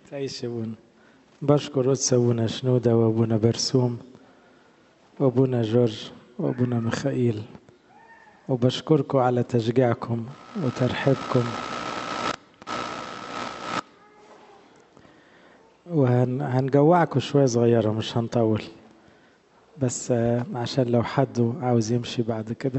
تعيش يا ابونا بشكر قدس ابونا شنودة وابونا برسوم وابونا جورج وابونا ميخائيل وبشكركم على تشجيعكم وترحيبكم وهنجوعكم شوية صغيرة مش هنطول بس عشان لو حد عاوز يمشي بعد كده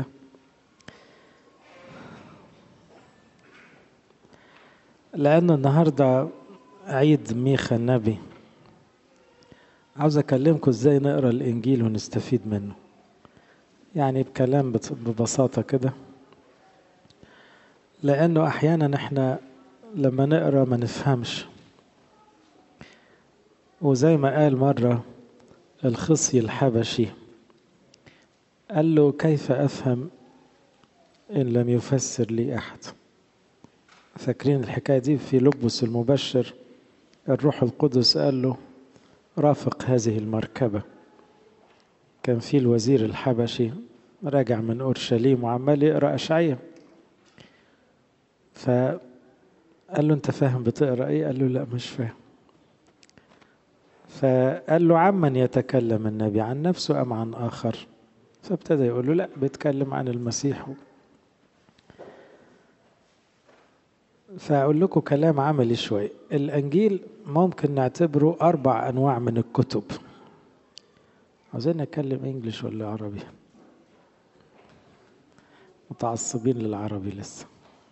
لأنه النهاردة عيد ميخا النبي عاوز أكلمكم إزاي نقرأ الإنجيل ونستفيد منه يعني بكلام ببساطة كده لأنه أحيانا إحنا لما نقرأ ما نفهمش وزي ما قال مرة الخصي الحبشي قال له كيف أفهم إن لم يفسر لي أحد فاكرين الحكاية دي في لبس المبشر الروح القدس قال له رافق هذه المركبة كان في الوزير الحبشي راجع من أورشليم وعمال يقرأ أشعية فقال له أنت فاهم بتقرأ إيه؟ قال له لا مش فاهم فقال له عمن يتكلم النبي عن نفسه أم عن آخر فابتدى يقول له لا بيتكلم عن المسيح فأقول لكم كلام عملي شوي الأنجيل ممكن نعتبره أربع أنواع من الكتب عاوزين نتكلم إنجليش ولا عربي متعصبين للعربي لسه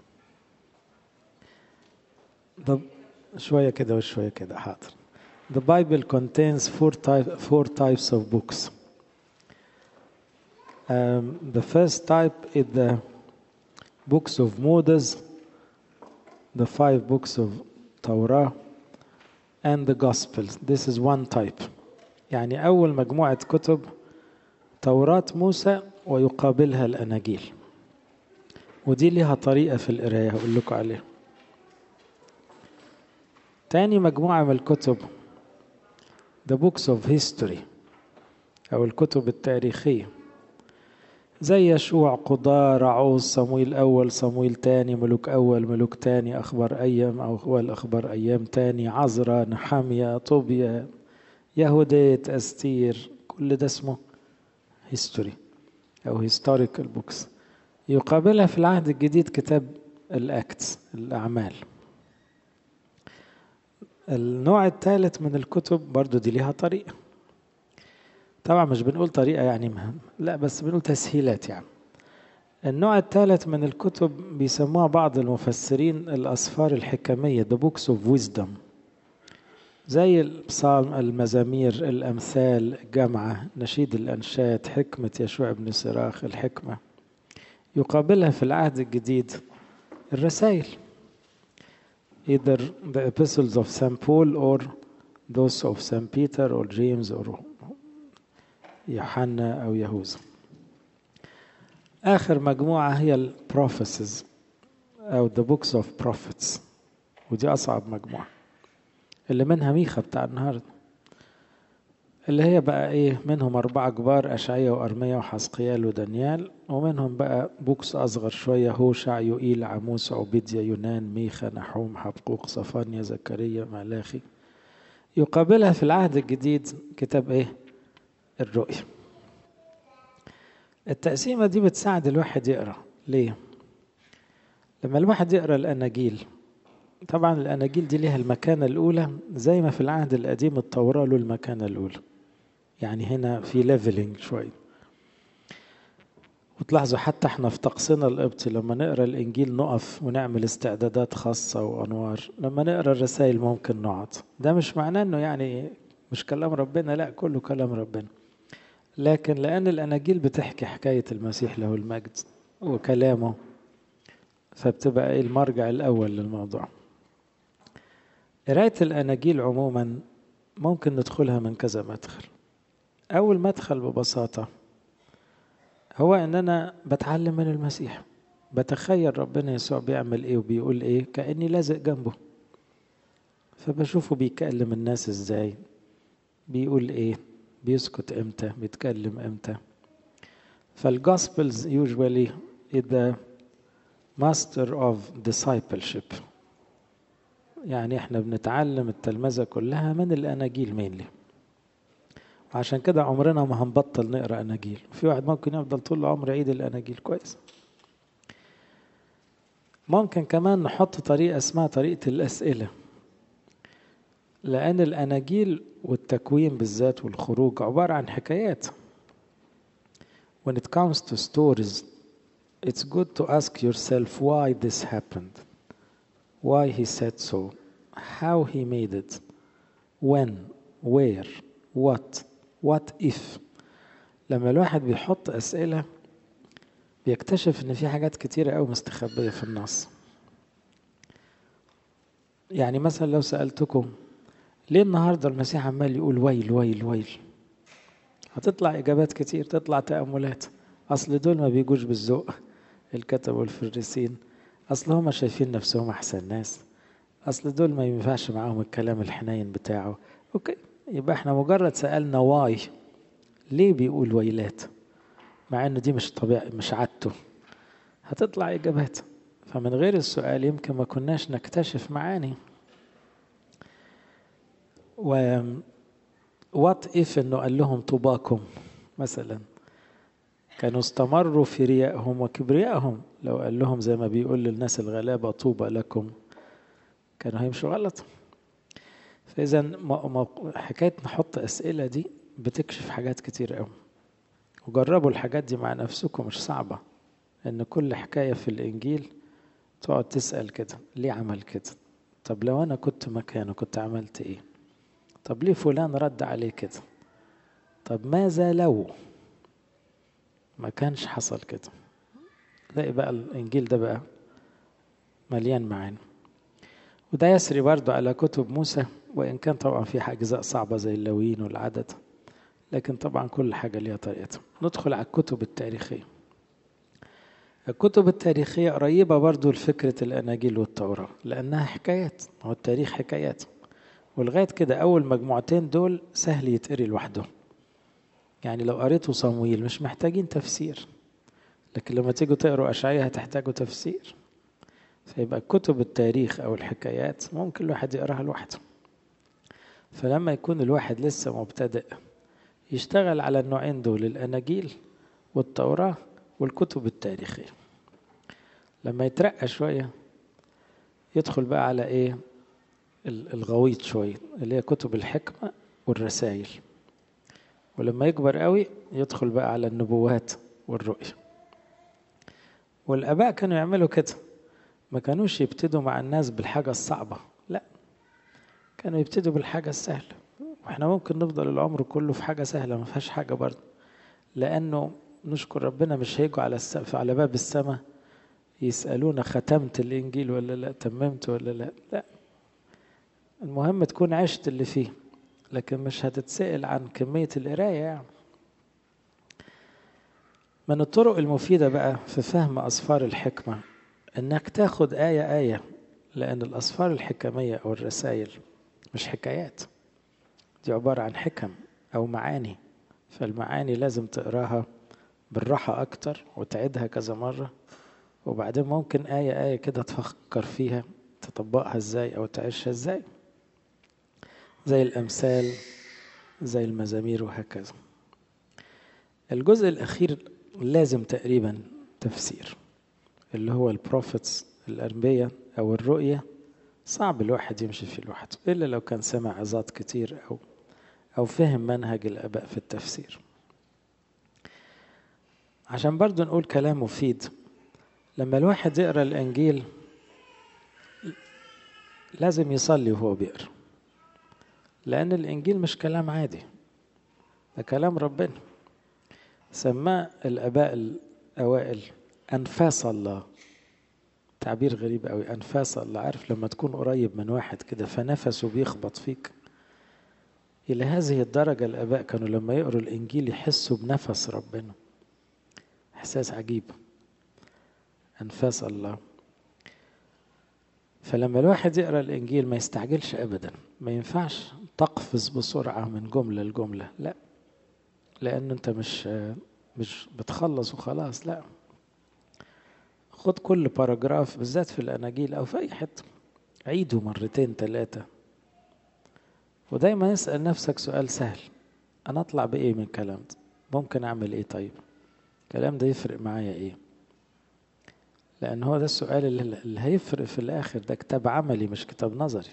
طب شوية كده وشوية كده حاضر The Bible contains four, type, four types of books. Um, the first type is the books of Moses, the five books of Torah, and the Gospels. This is one type. يعني أول مجموعة كتب توراة موسى ويقابلها الأناجيل. ودي لها طريقة في القراية هقول لكم عليها. تاني مجموعة من الكتب The Books of History أو الكتب التاريخية زي يشوع قضاء رعوز صمويل أول صمويل تاني ملوك أول ملوك تاني أخبار أيام أو هو الأخبار أيام تاني عزرا نحامية طوبيا يهوديت أستير كل ده اسمه هيستوري أو historical books يقابلها في العهد الجديد كتاب الأكتس الأعمال النوع الثالث من الكتب برضو دي ليها طريقة طبعا مش بنقول طريقة يعني مهم لا بس بنقول تسهيلات يعني النوع الثالث من الكتب بيسموها بعض المفسرين الأسفار الحكمية the books of wisdom زي البصالم المزامير الأمثال الجامعة نشيد الأنشاد حكمة يشوع بن سراخ الحكمة يقابلها في العهد الجديد الرسائل either the epistles of St. Paul or those of St. Peter or James or يوحنا أو يهوذا آخر مجموعة هي ال prophecies أو the books of prophets ودي أصعب مجموعة اللي منها ميخا بتاع النهاردة اللي هي بقى إيه منهم أربعة كبار أشعية وأرمية وحسقيال ودانيال ومنهم بقى بوكس أصغر شوية هوشع يوئيل عموس عبيديا يونان ميخا نحوم حبقوق صفانيا زكريا ملاخي يقابلها في العهد الجديد كتاب إيه الرؤية التقسيمة دي بتساعد الواحد يقرأ ليه؟ لما الواحد يقرأ الأناجيل طبعا الأناجيل دي ليها المكانة الأولى زي ما في العهد القديم التوراة له المكانة الأولى يعني هنا في ليفلينج شوية وتلاحظوا حتى احنا في طقسنا القبطي لما نقرا الانجيل نقف ونعمل استعدادات خاصه وانوار لما نقرا الرسائل ممكن نقعد ده مش معناه انه يعني مش كلام ربنا لا كله كلام ربنا لكن لان الاناجيل بتحكي حكايه المسيح له المجد وكلامه فبتبقى ايه المرجع الاول للموضوع قرايه الاناجيل عموما ممكن ندخلها من كذا مدخل اول مدخل ببساطه هو ان انا بتعلم من المسيح بتخيل ربنا يسوع بيعمل ايه وبيقول ايه كاني لازق جنبه فبشوفه بيكلم الناس ازاي بيقول ايه بيسكت امتى بيتكلم امتى فالجوسبلز usually is the master of discipleship يعني احنا بنتعلم التلمذة كلها من الأناجيل مينلي وعشان كده عمرنا ما هنبطل نقرا أناجيل في واحد ممكن يفضل طول عمره يعيد الأناجيل كويس ممكن كمان نحط طريقة اسمها طريقة الأسئلة لأن الأناجيل والتكوين بالذات والخروج عبارة عن حكايات when it comes to stories it's good to ask yourself why this happened why he said so how he made it when where what what if لما الواحد بيحط أسئلة بيكتشف إن في حاجات كتيرة أوي مستخبية في النص يعني مثلا لو سألتكم ليه النهارده المسيح عمال يقول ويل ويل ويل هتطلع إجابات كتير تطلع تأملات أصل دول ما بيجوش بالذوق الكتب والفريسين أصل هما شايفين نفسهم أحسن ناس أصل دول ما ينفعش معاهم الكلام الحنين بتاعه أوكي يبقى احنا مجرد سألنا واي ليه بيقول ويلات مع انه دي مش طبيعي مش عادته هتطلع اجابات فمن غير السؤال يمكن ما كناش نكتشف معاني و وات اف انه قال لهم طوباكم مثلا كانوا استمروا في ريائهم وكبريائهم لو قال لهم زي ما بيقول للناس الغلابة طوبى لكم كانوا هيمشوا غلط فإذا حكاية نحط أسئلة دي بتكشف حاجات كتير قوي وجربوا الحاجات دي مع نفسكم مش صعبة إن كل حكاية في الإنجيل تقعد تسأل كده ليه عمل كده طب لو أنا كنت مكانه كنت عملت إيه طب ليه فلان رد عليه كده طب ماذا لو ما كانش حصل كده تلاقي بقى الإنجيل ده بقى مليان معاني وده يسري برضو على كتب موسى وإن كان طبعا في أجزاء صعبة زي اللويين والعدد لكن طبعا كل حاجة ليها طريقتها ندخل على الكتب التاريخية الكتب التاريخية قريبة برضو لفكرة الأناجيل والتوراة لأنها حكايات هو التاريخ حكايات ولغاية كده أول مجموعتين دول سهل يتقري لوحدهم يعني لو قريتوا صمويل مش محتاجين تفسير لكن لما تيجوا تقروا أشعية هتحتاجوا تفسير فيبقى كتب التاريخ أو الحكايات ممكن الواحد يقراها لوحده فلما يكون الواحد لسه مبتدئ يشتغل على النوعين دول الأناجيل والتوراة والكتب التاريخية لما يترقى شوية يدخل بقى على إيه الغويط شوية اللي هي كتب الحكمة والرسائل ولما يكبر قوي يدخل بقى على النبوات والرؤية والآباء كانوا يعملوا كده ما كانوش يبتدوا مع الناس بالحاجة الصعبة لا كانوا يبتدوا بالحاجة السهلة واحنا ممكن نفضل العمر كله في حاجة سهلة ما فيهاش حاجة برضه لأنه نشكر ربنا مش هيجوا على السقف على باب السماء يسألونا ختمت الإنجيل ولا لا تممت ولا لا لا المهم تكون عشت اللي فيه لكن مش هتتسأل عن كمية القراية يعني من الطرق المفيدة بقى في فهم أسفار الحكمة إنك تاخد آية آية لأن الأسفار الحكمية أو الرسائل مش حكايات دي عبارة عن حكم أو معاني فالمعاني لازم تقراها بالراحة أكتر وتعيدها كذا مرة وبعدين ممكن آية آية كده تفكر فيها تطبقها إزاي أو تعيشها إزاي زي الأمثال زي المزامير وهكذا الجزء الأخير لازم تقريبا تفسير اللي هو البروفيتس الأنبياء أو الرؤية صعب الواحد يمشي فيه لوحده إلا لو كان سمع عظات كتير أو أو فهم منهج الآباء في التفسير عشان برضو نقول كلام مفيد لما الواحد يقرأ الإنجيل لازم يصلي وهو بيقرأ لأن الإنجيل مش كلام عادي ده كلام ربنا سماه الآباء الأوائل أنفاس الله تعبير غريب قوي أنفاس الله عارف لما تكون قريب من واحد كده فنفسه بيخبط فيك إلى هذه الدرجة الآباء كانوا لما يقروا الإنجيل يحسوا بنفس ربنا إحساس عجيب أنفاس الله فلما الواحد يقرأ الإنجيل ما يستعجلش أبدا ما ينفعش تقفز بسرعة من جملة لجملة لا لأن أنت مش مش بتخلص وخلاص لا خد كل باراجراف بالذات في الأناجيل أو في أي حتة عيده مرتين ثلاثة ودايما اسأل نفسك سؤال سهل أنا أطلع بإيه من الكلام ده ممكن أعمل إيه طيب الكلام ده يفرق معايا إيه لأن هو ده السؤال اللي هيفرق في الآخر ده كتاب عملي مش كتاب نظري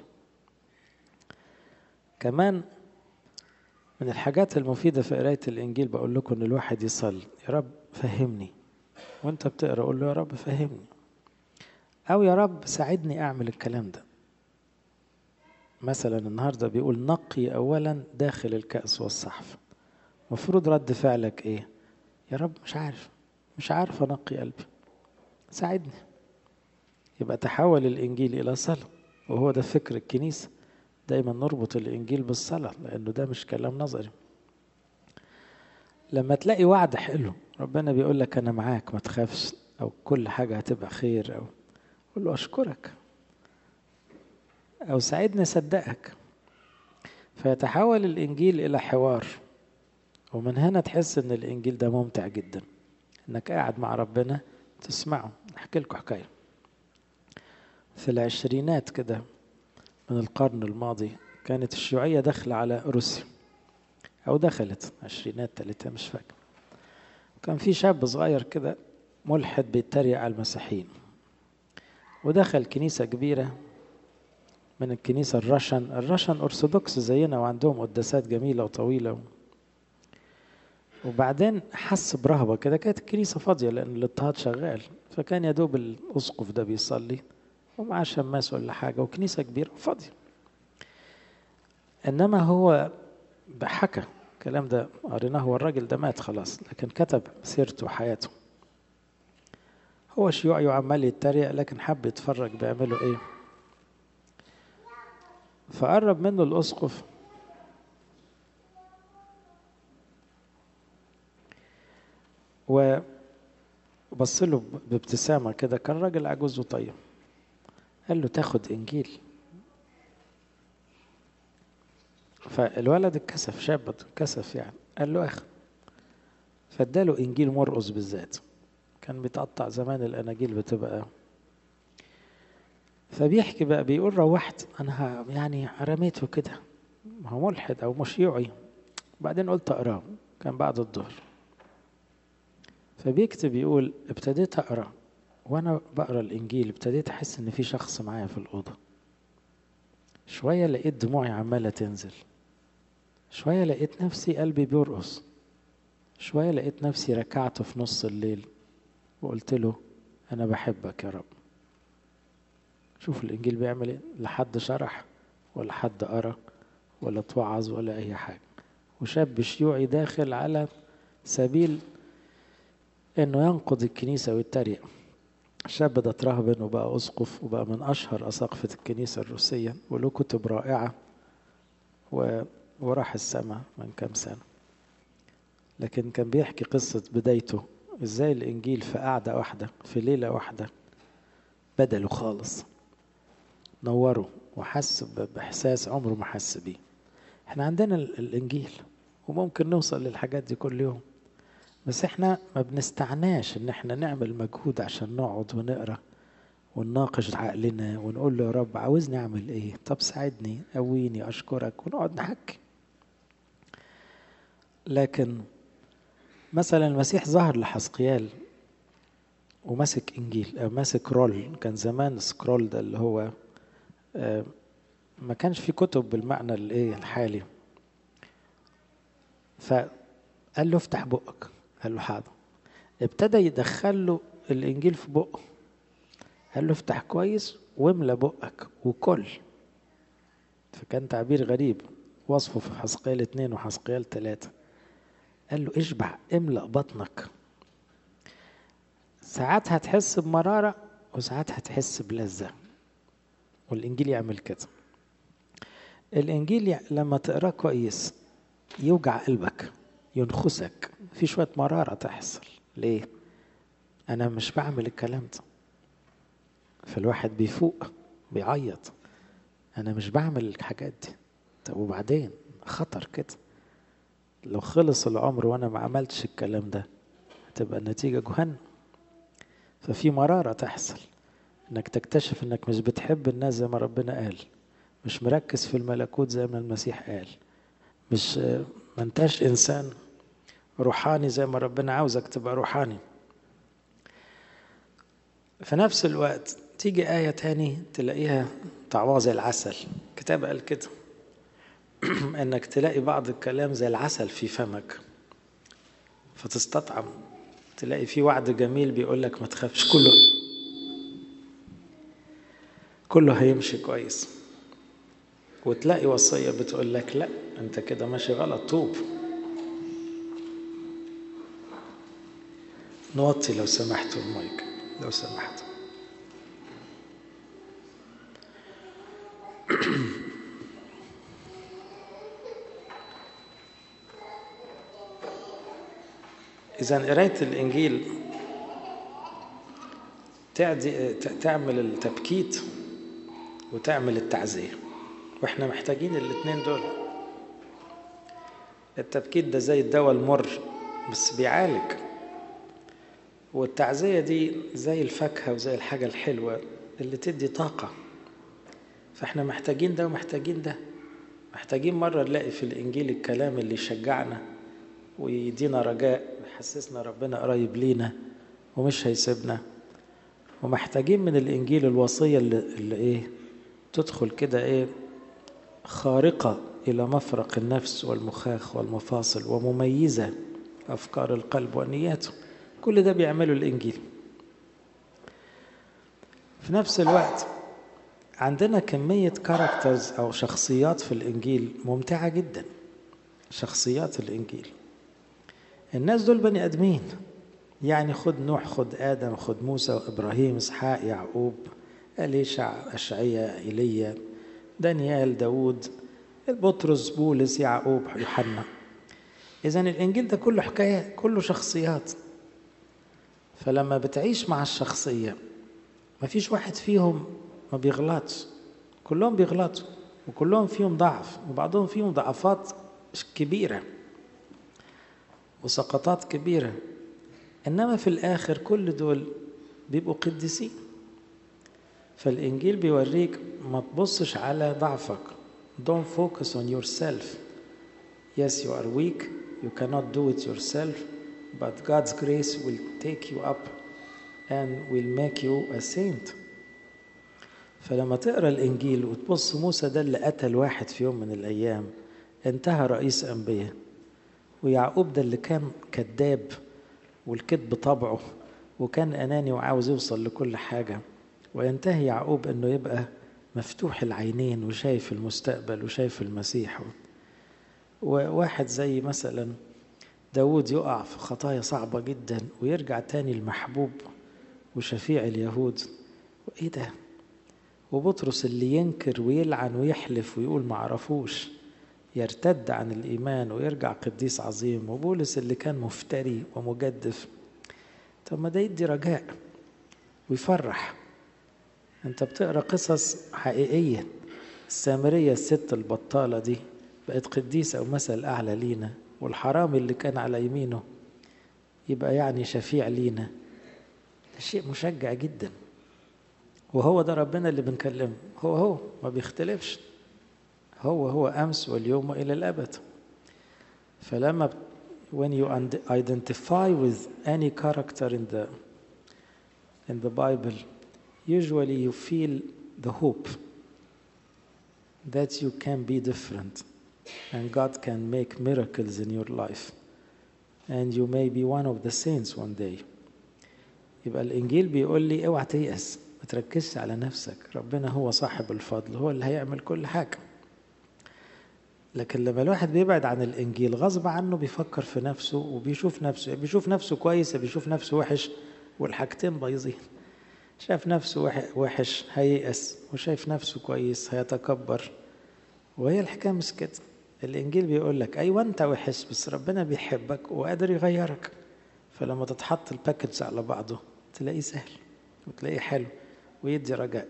كمان من الحاجات المفيدة في قراية الإنجيل بقول لكم إن الواحد يصلي يا رب فهمني وأنت بتقرأ قول له يا رب فهمني أو يا رب ساعدني أعمل الكلام ده مثلا النهارده بيقول نقي أولا داخل الكأس والصحف مفروض رد فعلك إيه يا رب مش عارف مش عارف أنقي قلبي ساعدني يبقى تحول الإنجيل إلى صلاة وهو ده فكر الكنيسة دايما نربط الإنجيل بالصلاة لأنه ده مش كلام نظري لما تلاقي وعد حلو ربنا بيقول لك أنا معاك ما تخافش أو كل حاجة هتبقى خير أو قول له أشكرك أو ساعدني أصدقك فيتحول الإنجيل إلى حوار ومن هنا تحس إن الإنجيل ده ممتع جدا إنك قاعد مع ربنا تسمعه أحكي لكم حكاية في العشرينات كده من القرن الماضي كانت الشيوعية داخلة على روسيا أو دخلت عشرينات تلاتة مش فاكر كان في شاب صغير كده ملحد بيتريق على المسيحيين ودخل كنيسة كبيرة من الكنيسة الرشن الرشن أرثوذكس زينا وعندهم قداسات جميلة وطويلة وبعدين حس برهبة كده كانت الكنيسة فاضية لأن الاضطهاد شغال فكان يا دوب الأسقف ده بيصلي ومعاه شماس ولا حاجة وكنيسة كبيرة فاضية إنما هو حكى الكلام ده قريناه هو الراجل ده مات خلاص لكن كتب سيرته وحياته هو شيوعي وعمال يتريق لكن حب يتفرج بيعملوا ايه فقرب منه الاسقف وبص له بابتسامه كده كان راجل عجوز وطيب قال له تاخد انجيل فالولد اتكسف شاب اتكسف يعني قال له اخ فاداله انجيل مرقص بالذات كان بيتقطع زمان الاناجيل بتبقى فبيحكي بقى بيقول روحت انا يعني رميته كده ما هو ملحد او مشيوعي وبعدين قلت اقراه كان بعد الظهر فبيكتب يقول ابتديت اقرا وانا بقرا الانجيل ابتديت احس ان في شخص معايا في الاوضه شويه لقيت دموعي عماله تنزل شويه لقيت نفسي قلبي بيرقص شويه لقيت نفسي ركعت في نص الليل وقلت له انا بحبك يا رب شوف الانجيل بيعمل ايه لا حد شرح ولا حد قرا ولا اتوعظ ولا اي حاجه وشاب شيوعي داخل على سبيل انه ينقض الكنيسه ويتريق الشاب ده اترهبن وبقى اسقف وبقى من اشهر اساقفه الكنيسه الروسيه وله كتب رائعه و... وراح السماء من كام سنه لكن كان بيحكي قصه بدايته ازاي الانجيل في قعده واحده في ليله واحده بدله خالص نوره وحس باحساس عمره ما حس بيه احنا عندنا الانجيل وممكن نوصل للحاجات دي كل يوم بس احنا ما بنستعناش ان احنا نعمل مجهود عشان نقعد ونقرا ونناقش عقلنا ونقول له يا رب عاوزني اعمل ايه طب ساعدني قويني اشكرك ونقعد نحكي لكن مثلا المسيح ظهر لحسقيال وماسك انجيل او ماسك رول كان زمان سكرول ده اللي هو ما كانش في كتب بالمعنى الايه الحالي فقال له افتح بقك قال له حاضر ابتدى يدخل له الانجيل في بقه قال له افتح كويس واملى بقك وكل فكان تعبير غريب وصفه في حسقيال اتنين وحسقيال تلاتة قال له اشبع املأ بطنك ساعات هتحس بمرارة وساعات هتحس بلذة والإنجيل يعمل كده الإنجيل لما تقراه كويس يوجع قلبك ينخسك في شوية مرارة تحصل ليه؟ أنا مش بعمل الكلام ده فالواحد بيفوق بيعيط أنا مش بعمل الحاجات دي طب وبعدين خطر كده لو خلص العمر وأنا ما عملتش الكلام ده هتبقى النتيجة جهنم ففي مرارة تحصل انك تكتشف انك مش بتحب الناس زي ما ربنا قال مش مركز في الملكوت زي ما المسيح قال مش ما انتش انسان روحاني زي ما ربنا عاوزك تبقى روحاني في نفس الوقت تيجي آية تاني تلاقيها طعمها زي العسل كتاب قال كده انك تلاقي بعض الكلام زي العسل في فمك فتستطعم تلاقي في وعد جميل بيقول لك ما تخافش كله كله هيمشي كويس وتلاقي وصية بتقول لك لا انت كده ماشي غلط توب نوطي لو سمحتوا المايك لو سمحت إذا قراية الإنجيل تعدي تعمل التبكيت وتعمل التعزية وإحنا محتاجين الاتنين دول التبكيت ده زي الدواء المر بس بيعالج والتعزية دي زي الفاكهة وزي الحاجة الحلوة اللي تدي طاقة فإحنا محتاجين ده ومحتاجين ده محتاجين مرة نلاقي في الإنجيل الكلام اللي يشجعنا ويدينا رجاء ويحسسنا ربنا قريب لينا ومش هيسيبنا ومحتاجين من الإنجيل الوصية اللي, اللي إيه تدخل كده إيه خارقة إلى مفرق النفس والمخاخ والمفاصل ومميزة أفكار القلب ونياته كل ده بيعمله الإنجيل في نفس الوقت عندنا كمية كاركترز أو شخصيات في الإنجيل ممتعة جدا شخصيات الإنجيل الناس دول بني ادمين يعني خد نوح خد ادم خد موسى وابراهيم اسحاق يعقوب اليشع اشعيا ايليا دانيال داوود بطرس بولس يعقوب يوحنا اذا الانجيل ده كله حكايه كله شخصيات فلما بتعيش مع الشخصيه مفيش واحد فيهم ما بيغلطش كلهم بيغلطوا وكلهم فيهم ضعف وبعضهم فيهم ضعفات كبيره وسقطات كبيرة إنما في الآخر كل دول بيبقوا قديسين فالإنجيل بيوريك ما تبصش على ضعفك don't focus on yourself yes you are weak you cannot do it yourself but God's grace will take you up and will make you a saint فلما تقرا الانجيل وتبص موسى ده اللي قتل واحد في يوم من الايام انتهى رئيس انبياء ويعقوب ده اللي كان كذاب والكذب طبعه وكان أناني وعاوز يوصل لكل حاجة وينتهي يعقوب أنه يبقى مفتوح العينين وشايف المستقبل وشايف المسيح وواحد زي مثلا داود يقع في خطايا صعبة جدا ويرجع تاني المحبوب وشفيع اليهود وإيه ده وبطرس اللي ينكر ويلعن ويحلف ويقول معرفوش يرتد عن الإيمان ويرجع قديس عظيم وبولس اللي كان مفتري ومجدف طب ما ده يدي رجاء ويفرح انت بتقرا قصص حقيقية السامرية الست البطالة دي بقت قديسة ومثل أعلى لينا والحرامي اللي كان على يمينه يبقى يعني شفيع لينا ده شيء مشجع جدا وهو ده ربنا اللي بنكلمه هو هو ما بيختلفش هو هو أمس واليوم وإلى الأبد فلما when you identify with any character in the in the Bible usually you feel the hope that you can be different and God can make miracles in your life and you may be one of the saints one day يبقى الإنجيل بيقول لي اوعى تيأس ما تركزش على نفسك ربنا هو صاحب الفضل هو اللي هيعمل كل حاجة لكن لما الواحد بيبعد عن الانجيل غصب عنه بيفكر في نفسه وبيشوف نفسه بيشوف نفسه كويس بيشوف نفسه وحش والحاجتين بايظين شاف نفسه وحش هييأس وشايف نفسه كويس هيتكبر وهي الحكايه مش كده الانجيل بيقول لك ايوه انت وحش بس ربنا بيحبك وقادر يغيرك فلما تتحط الباكج على بعضه تلاقيه سهل وتلاقيه حلو ويدي رجاء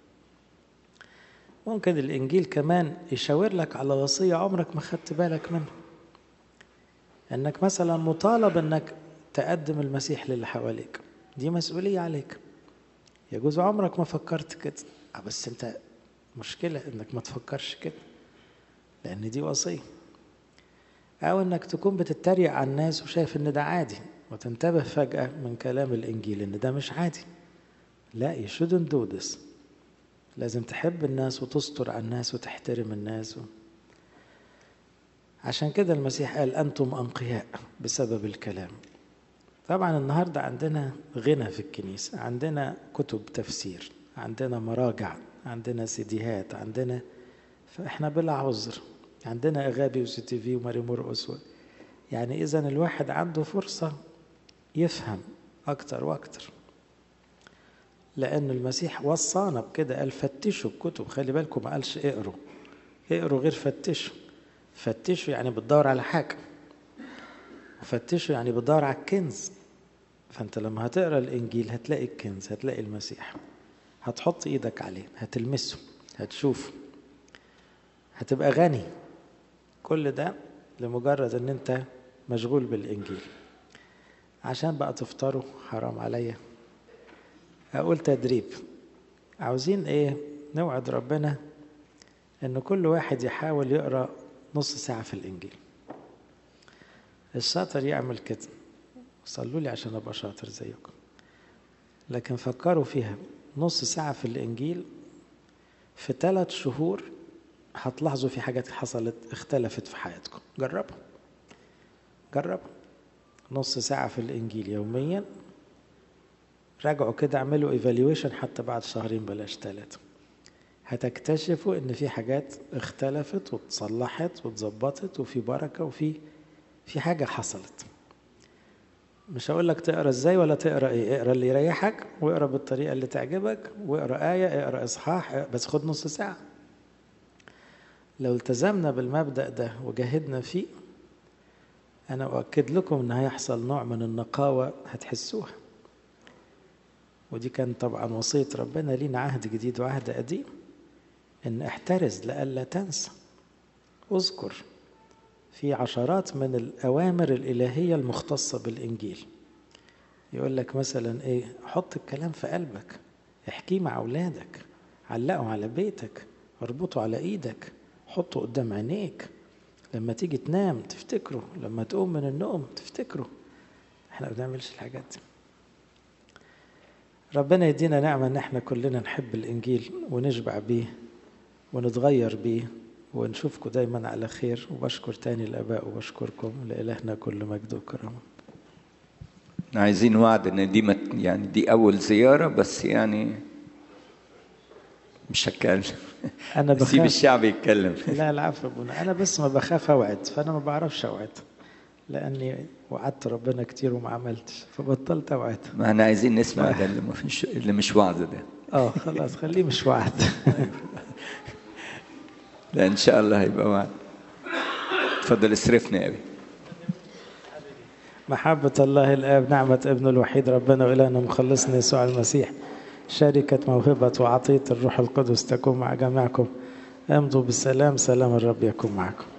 ممكن الإنجيل كمان يشاور لك على وصية عمرك ما خدت بالك منها إنك مثلا مطالب إنك تقدم المسيح للي حواليك دي مسؤولية عليك يجوز عمرك ما فكرت كده بس انت مشكلة انك ما تفكرش كده لان دي وصية او انك تكون بتتريق على الناس وشايف ان ده عادي وتنتبه فجأة من كلام الانجيل ان ده مش عادي لا you shouldn't do this لازم تحب الناس وتستر على الناس وتحترم الناس و... عشان كده المسيح قال أنتم أنقياء بسبب الكلام طبعا النهاردة عندنا غنى في الكنيسة عندنا كتب تفسير عندنا مراجع عندنا سيديهات عندنا فإحنا بلا عذر عندنا أغابي وسي تي في وماري مرقس يعني إذا الواحد عنده فرصة يفهم أكتر وأكتر لأن المسيح وصانا بكده قال فتشوا الكتب خلي بالكم ما قالش اقروا اقروا غير فتشوا فتشوا يعني بتدور على حاجة فتشوا يعني بتدور على الكنز فأنت لما هتقرا الإنجيل هتلاقي الكنز هتلاقي المسيح هتحط إيدك عليه هتلمسه هتشوفه هتبقى غني كل ده لمجرد ان انت مشغول بالانجيل عشان بقى تفطروا حرام عليا اقول تدريب عاوزين ايه نوعد ربنا ان كل واحد يحاول يقرا نص ساعه في الانجيل الشاطر يعمل كده صلوا لي عشان ابقى شاطر زيكم لكن فكروا فيها نص ساعه في الانجيل في ثلاث شهور هتلاحظوا في حاجات حصلت اختلفت في حياتكم جربوا جربوا نص ساعة في الإنجيل يوميا راجعوا كده اعملوا ايفالويشن حتى بعد شهرين بلاش ثلاثة هتكتشفوا ان في حاجات اختلفت وتصلحت واتظبطت وفي بركة وفي في حاجة حصلت مش هقول لك تقرا ازاي ولا تقرا ايه اقرا اللي يريحك واقرا بالطريقة اللي تعجبك واقرا آية اقرا اصحاح بس خد نص ساعة لو التزمنا بالمبدأ ده وجاهدنا فيه أنا أؤكد لكم إن هيحصل نوع من النقاوة هتحسوها ودي كان طبعا وصية ربنا لينا عهد جديد وعهد قديم إن احترز لئلا تنسى اذكر في عشرات من الأوامر الإلهية المختصة بالإنجيل يقول لك مثلا إيه حط الكلام في قلبك احكيه مع أولادك علقه على بيتك اربطه على إيدك حطه قدام عينيك لما تيجي تنام تفتكره لما تقوم من النوم تفتكره احنا ما بنعملش الحاجات دي ربنا يدينا نعمة ان احنا كلنا نحب الانجيل ونشبع بيه ونتغير بيه ونشوفكم دايما على خير وبشكر تاني الاباء وبشكركم لالهنا كل مجد وكرامه عايزين وعد ان دي مت يعني دي اول زياره بس يعني مش هتكلم انا سيب بخاف الشعب يتكلم لا العفو ابونا انا بس ما بخاف اوعد فانا ما بعرفش اوعد لاني وعدت ربنا كتير وما عملتش فبطلت اوعد ما احنا عايزين نسمع ده اللي مش اللي مش وعظ ده اه خلاص خليه مش وعد لا ان شاء الله هيبقى وعد اتفضل اصرفنا يا ابي محبة الله الآب نعمة ابنه الوحيد ربنا وإلهنا مخلصنا يسوع المسيح شركة موهبة وعطية الروح القدس تكون مع جميعكم امضوا بالسلام سلام الرب يكون معكم